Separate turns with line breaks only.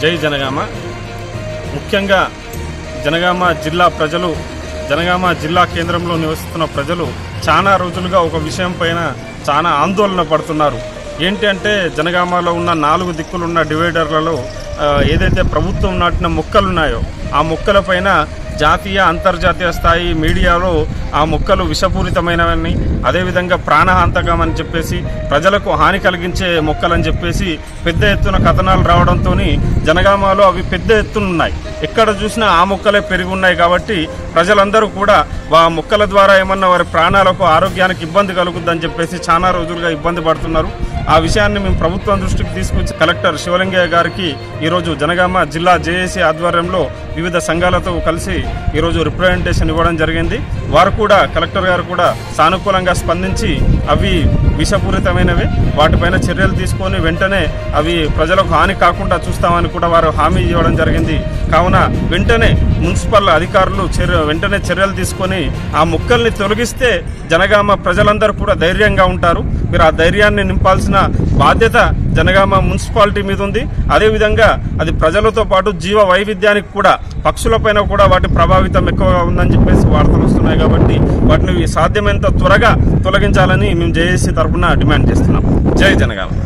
జై జనగామ ముఖ్యంగా జనగామ జిల్లా ప్రజలు జనగామ జిల్లా కేంద్రంలో నివసిస్తున్న ప్రజలు చాలా రోజులుగా ఒక విషయం పైన చాలా ఆందోళన పడుతున్నారు ఏంటి అంటే జనగామలో ఉన్న నాలుగు దిక్కులున్న డివైడర్లలో ఆ, ఏదైతే ప్రభుత్వం నాటిన మొక్కలు ఉన్నాయో ఆ మొక్కలపైన జాతీయ అంతర్జాతీయ స్థాయి మీడియాలో ఆ మొక్కలు విషపూరితమైనవని అదేవిధంగా ప్రాణహాంతకం అని చెప్పేసి ప్రజలకు హాని కలిగించే మొక్కలని చెప్పేసి పెద్ద ఎత్తున కథనాలు రావడంతో జనగామలో అవి పెద్ద ఎత్తున ఉన్నాయి ఎక్కడ చూసినా ఆ మొక్కలే పెరిగి ఉన్నాయి కాబట్టి ప్రజలందరూ కూడా ఆ మొక్కల ద్వారా ఏమన్నా వారి ప్రాణాలకు ఆరోగ్యానికి ఇబ్బంది కలుగుద్దని చెప్పేసి చాలా రోజులుగా ఇబ్బంది పడుతున్నారు ఆ విషయాన్ని మేము ప్రభుత్వం దృష్టికి తీసుకొచ్చి కలెక్టర్ శివలింగయ్య గారికి ఈరోజు జనగామ జిల్లా జేఏసీ ఆధ్వర్యంలో వివిధ సంఘాలతో కలిసి ఈరోజు రిప్రజెంటేషన్ ఇవ్వడం జరిగింది వారు కూడా కలెక్టర్ గారు కూడా సానుకూలంగా స్పందించి అవి విషపూరితమైనవి వాటిపైన చర్యలు తీసుకొని వెంటనే అవి ప్రజలకు హాని కాకుండా చూస్తామని కూడా వారు హామీ ఇవ్వడం జరిగింది కావున వెంటనే మున్సిపల్ అధికారులు చర్య వెంటనే చర్యలు తీసుకొని ఆ మొక్కల్ని తొలగిస్తే జనగామ ప్రజలందరూ కూడా ధైర్యంగా ఉంటారు మీరు ఆ ధైర్యాన్ని నింపాల్సిన బాధ్యత జనగామ మున్సిపాలిటీ మీద ఉంది అదేవిధంగా అది ప్రజలతో పాటు జీవ వైవిధ్యానికి కూడా పక్షులపైన కూడా వాటి ప్రభావితం ఎక్కువగా ఉందని చెప్పేసి వార్తలు వస్తున్నాయి కాబట్టి వాటిని సాధ్యమైనంత త్వరగా తొలగించాలని మేము జేఏసీ తరఫున డిమాండ్ చేస్తున్నాం జై జనగామ